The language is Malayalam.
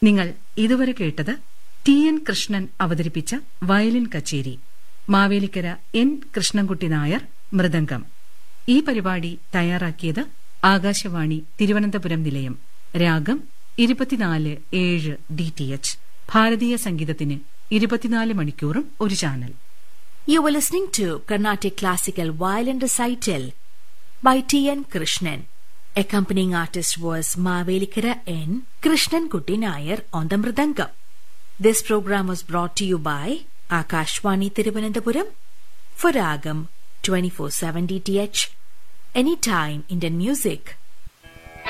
നിങ്ങൾ ഇതുവരെ കേട്ടത് ടി എൻ കൃഷ്ണൻ അവതരിപ്പിച്ച വയലിൻ കച്ചേരി മാവേലിക്കര എൻ കൃഷ്ണൻകുട്ടി നായർ മൃദംഗം ഈ പരിപാടി തയ്യാറാക്കിയത് ആകാശവാണി തിരുവനന്തപുരം നിലയം രാഗം ഇരുപത്തിനാല് ഏഴ് ഡി ടി എച്ച് ഭാരതീയ സംഗീതത്തിന് ഇരുപത്തിനാല് മണിക്കൂറും ഒരു channel You were listening to Carnatic Classical Violin Recital by T.N. Krishnan. Accompanying artist was Mavelikara N. Krishnan Kutti Nair on the Mridangam. This program was brought to you by Akashwani Thiruvananthapuram for Ragam 24/7 DTH. Anytime Indian music.